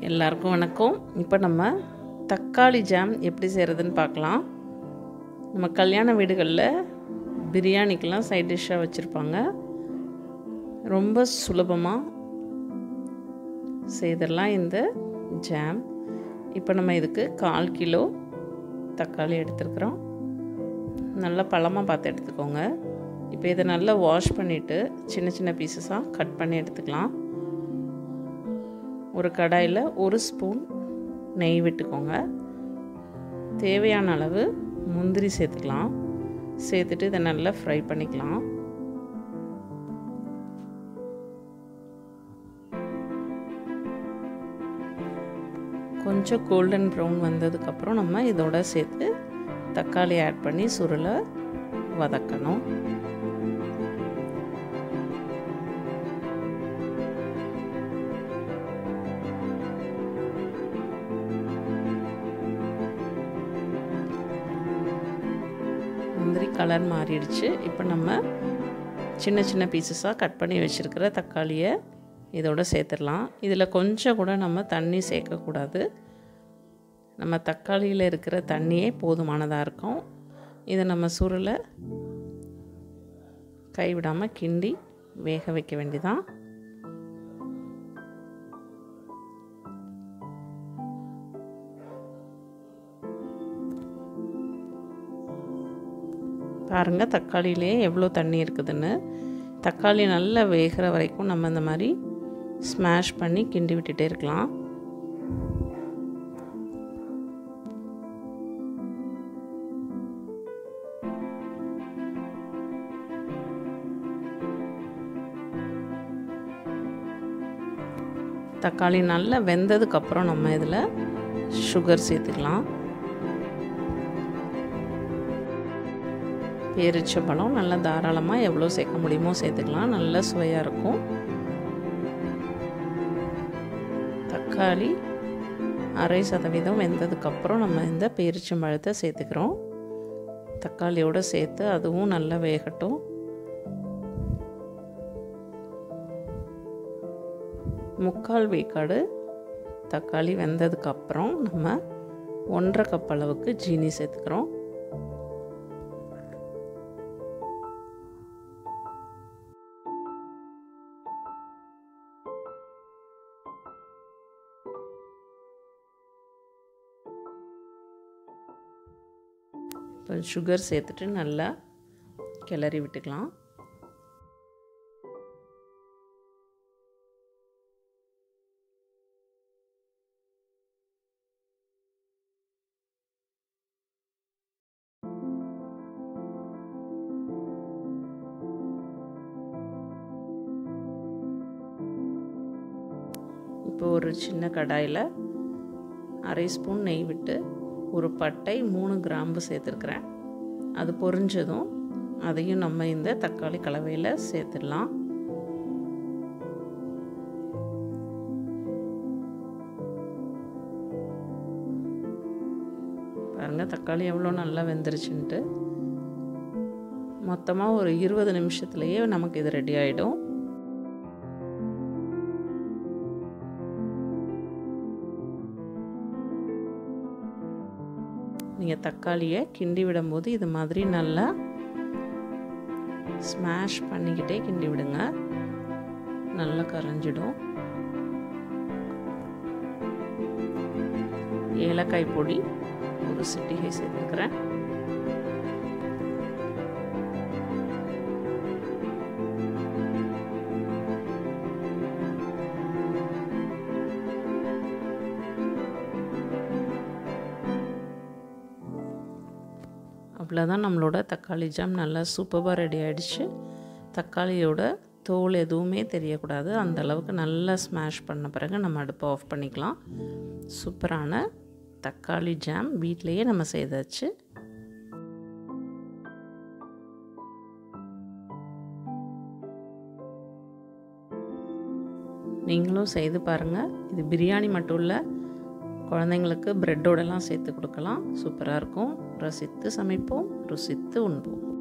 எல்லாருக்கும் வணக்கம் இப்போ நம்ம தக்காளி ஜாம் எப்படி செய்கிறதுன்னு பார்க்கலாம் நம்ம கல்யாண வீடுகளில் பிரியாணிக்கெலாம் சைட் டிஷ்ஷாக வச்சுருப்பாங்க ரொம்ப சுலபமாக செய்திடலாம் இந்த ஜாம் இப்போ நம்ம இதுக்கு கால் கிலோ தக்காளி எடுத்துருக்குறோம் நல்லா பழமாக பார்த்து எடுத்துக்கோங்க இப்போ இதை நல்லா வாஷ் பண்ணிவிட்டு சின்ன சின்ன பீசஸாக கட் பண்ணி எடுத்துக்கலாம் ஒரு கடாயில் ஒரு ஸ்பூன் நெய் விட்டுக்கோங்க தேவையான அளவு முந்திரி சேர்த்துக்கலாம் சேர்த்துட்டு இதை நல்லா ஃப்ரை பண்ணிக்கலாம் கொஞ்சம் கோல்டன் ப்ரௌன் வந்ததுக்கப்புறம் நம்ம இதோட சேர்த்து தக்காளி ஆட் பண்ணி சுருளை வதக்கணும் முந்திரி கலர் மாறிடுச்சு இப்போ நம்ம சின்ன சின்ன பீசஸாக கட் பண்ணி வச்சுருக்கிற தக்காளியை இதோட சேர்த்துடலாம் இதில் கொஞ்சம் கூட நம்ம தண்ணி சேர்க்கக்கூடாது நம்ம தக்காளியில் இருக்கிற தண்ணியே போதுமானதாக இருக்கும் இதை நம்ம சுருளை கைவிடாமல் கிண்டி வேக வைக்க வேண்டியதான் பாருங்கள் தக்காளியிலே எவ்வளோ தண்ணி இருக்குதுன்னு தக்காளி நல்லா வேகிற வரைக்கும் நம்ம இந்த மாதிரி ஸ்மாஷ் பண்ணி கிண்டி விட்டுட்டே இருக்கலாம் தக்காளி நல்லா வெந்ததுக்கப்புறம் நம்ம இதில் சுகர் சேர்த்துக்கலாம் பேரிச்சம்பழம் நல்லா தாராளமாக எவ்வளோ சேர்க்க முடியுமோ சேர்த்துக்கலாம் நல்ல சுவையாக இருக்கும் தக்காளி அரை சதவீதம் வெந்ததுக்கப்புறம் நம்ம இந்த பேரிச்சம்பழத்தை சேர்த்துக்கிறோம் தக்காளியோடு சேர்த்து அதுவும் நல்லா வேகட்டும் முக்கால் வேக்காடு தக்காளி வெந்ததுக்கப்புறம் நம்ம ஒன்றரை கப் அளவுக்கு ஜீனி சேர்த்துக்கிறோம் இப்போ சுகர் சேர்த்துட்டு நல்லா கிளறி விட்டுக்கலாம் இப்போ ஒரு சின்ன கடாயில் அரை ஸ்பூன் நெய் விட்டு ஒரு பட்டை மூணு கிராம்பு சேர்த்துருக்குறேன் அது பொரிஞ்சதும் அதையும் நம்ம இந்த தக்காளி கலவையில் சேர்த்துடலாம் பாருங்கள் தக்காளி எவ்வளோ நல்லா வெந்துருச்சுன்ட்டு மொத்தமாக ஒரு இருபது நிமிஷத்துலேயே நமக்கு இது ரெடி ஆகிடும் நீங்கள் தக்காளியை கிண்டி விடும்போது இது மாதிரி நல்லா ஸ்மாஷ் பண்ணிக்கிட்டே கிண்டி விடுங்க நல்லா கரைஞ்சிடும் ஏலக்காய் பொடி ஒரு சிட்டிகை சேர்த்துக்கிறேன் அவ்வளோதான் நம்மளோட தக்காளி ஜாம் நல்லா சூப்பராக ரெடி ஆகிடுச்சு தக்காளியோட தோல் எதுவுமே தெரியக்கூடாது அந்த அளவுக்கு நல்லா ஸ்மாஷ் பண்ண பிறகு நம்ம அடுப்பை ஆஃப் பண்ணிக்கலாம் சூப்பரான தக்காளி ஜாம் வீட்லேயே நம்ம செய்தாச்சு நீங்களும் செய்து பாருங்கள் இது பிரியாணி மட்டும் இல்லை குழந்தைங்களுக்கு ப்ரெட்டோடலாம் சேர்த்து கொடுக்கலாம் சூப்பராக இருக்கும் ரசித்து சமைப்போம் ருசித்து உண்போம்